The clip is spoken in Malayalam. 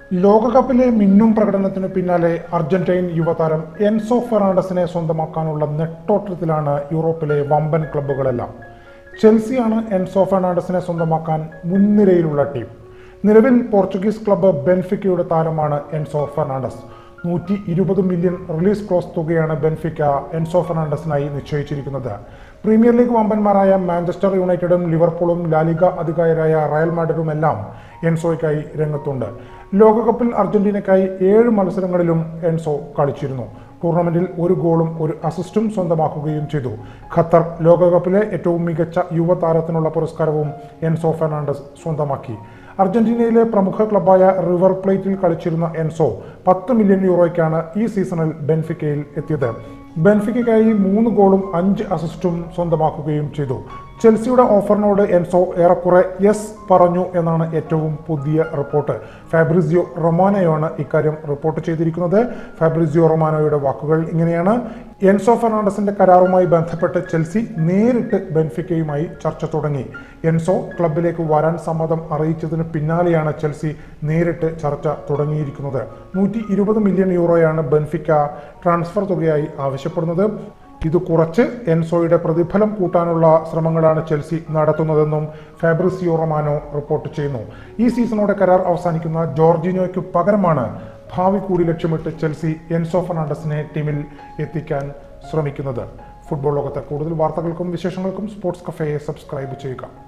ലോകകപ്പിലെ മിന്നും പ്രകടനത്തിനു പിന്നാലെ അർജന്റൈൻ യുവതാരം എൻസോ ഫെർണാണ്ടസിനെ സ്വന്തമാക്കാനുള്ള നെട്ടോട്ടത്തിലാണ് യൂറോപ്പിലെ വമ്പൻ ക്ലബ്ബുകളെല്ലാം ചെൽസിയാണ് എൻസോ ഫെർണാണ്ടസിനെ സ്വന്തമാക്കാൻ മുൻനിരയിലുള്ള ടീം നിലവിൽ പോർച്ചുഗീസ് ക്ലബ്ബ് ബെൻഫിക്കയുടെ താരമാണ് എൻസോ ഫെർണാണ്ടസ് നൂറ്റി ഇരുപത് മില്യൺ റിലീസ് ക്ലോസ് തുകയാണ് ബെൻഫിക്ക എൻസോ ഫെർണാണ്ടസിനായി നിശ്ചയിച്ചിരിക്കുന്നത് പ്രീമിയർ ലീഗ് വമ്പന്മാരായ മാഞ്ചസ്റ്റർ യുണൈറ്റഡും ലിവർപൂളും ലാലിഗ അധികാരിയായ റയൽ മാഡ്രിഡുമെല്ലാം എൻസോയ്ക്കായി രംഗത്തുണ്ട് ലോകകപ്പിൽ അർജന്റീനയ്ക്കായി ഏഴ് മത്സരങ്ങളിലും എൻസോ കളിച്ചിരുന്നു ടൂർണമെന്റിൽ ഒരു ഗോളും ഒരു അസിസ്റ്റും സ്വന്തമാക്കുകയും ചെയ്തു ഖത്തർ ലോകകപ്പിലെ ഏറ്റവും മികച്ച യുവതാരത്തിനുള്ള പുരസ്കാരവും എൻസോ ഫെർണാണ്ടസ് സ്വന്തമാക്കി അർജന്റീനയിലെ പ്രമുഖ ക്ലബായ റിവർ പ്ലേറ്റിൽ കളിച്ചിരുന്ന എൻസോ പത്ത് മില്യൺ യൂറോയ്ക്കാണ് ഈ സീസണിൽ ബെൻഫിക്കയിൽ എത്തിയത് ബെൻഫിക്കയ്ക്കായി മൂന്ന് ഗോളും അഞ്ച് അസിസ്റ്റും സ്വന്തമാക്കുകയും ചെയ്തു ചെൽസിയുടെ ഓഫറിനോട് എൻസോ ഏറെക്കുറെ യെസ് പറഞ്ഞു എന്നാണ് ഏറ്റവും പുതിയ റിപ്പോർട്ട് ഫാബ്രിസിയോ റൊമാനോയാണ് ഇക്കാര്യം റിപ്പോർട്ട് ചെയ്തിരിക്കുന്നത് ഫാബ്രിസിയോ റൊമാനോയുടെ വാക്കുകൾ ഇങ്ങനെയാണ് എൻസോ ഫെർണാണ്ടസിന്റെ കരാറുമായി ബന്ധപ്പെട്ട് ചെൽസി നേരിട്ട് ബെൻഫിക്കയുമായി ചർച്ച തുടങ്ങി എൻസോ ക്ലബിലേക്ക് വരാൻ സമ്മതം അറിയിച്ചതിന് പിന്നാലെയാണ് ചെൽസി നേരിട്ട് ചർച്ച തുടങ്ങിയിരിക്കുന്നത് നൂറ്റി ഇരുപത് മില്യൺ യൂറോയാണ് ബെൻഫിക്ക ട്രാൻസ്ഫർ തുകയായി ആവശ്യപ്പെടുന്നത് ഇത് കുറച്ച് എൻസോയുടെ പ്രതിഫലം കൂട്ടാനുള്ള ശ്രമങ്ങളാണ് ചെൽസി നടത്തുന്നതെന്നും ഫാബ്രിസിയോ റൊമാനോ റിപ്പോർട്ട് ചെയ്യുന്നു ഈ സീസണോടെ കരാർ അവസാനിക്കുന്ന ജോർജിനോയ്ക്ക് പകരമാണ് ഭാവി കൂടി ലക്ഷ്യമിട്ട് ചെൽസി എൻസോ ഫെർണാണ്ടസിനെ ടീമിൽ എത്തിക്കാൻ ശ്രമിക്കുന്നത് ഫുട്ബോൾ ലോകത്തെ കൂടുതൽ വാർത്തകൾക്കും വിശേഷങ്ങൾക്കും സ്പോർട്സ് കഫേയെ സബ്സ്ക്രൈബ് ചെയ്യുക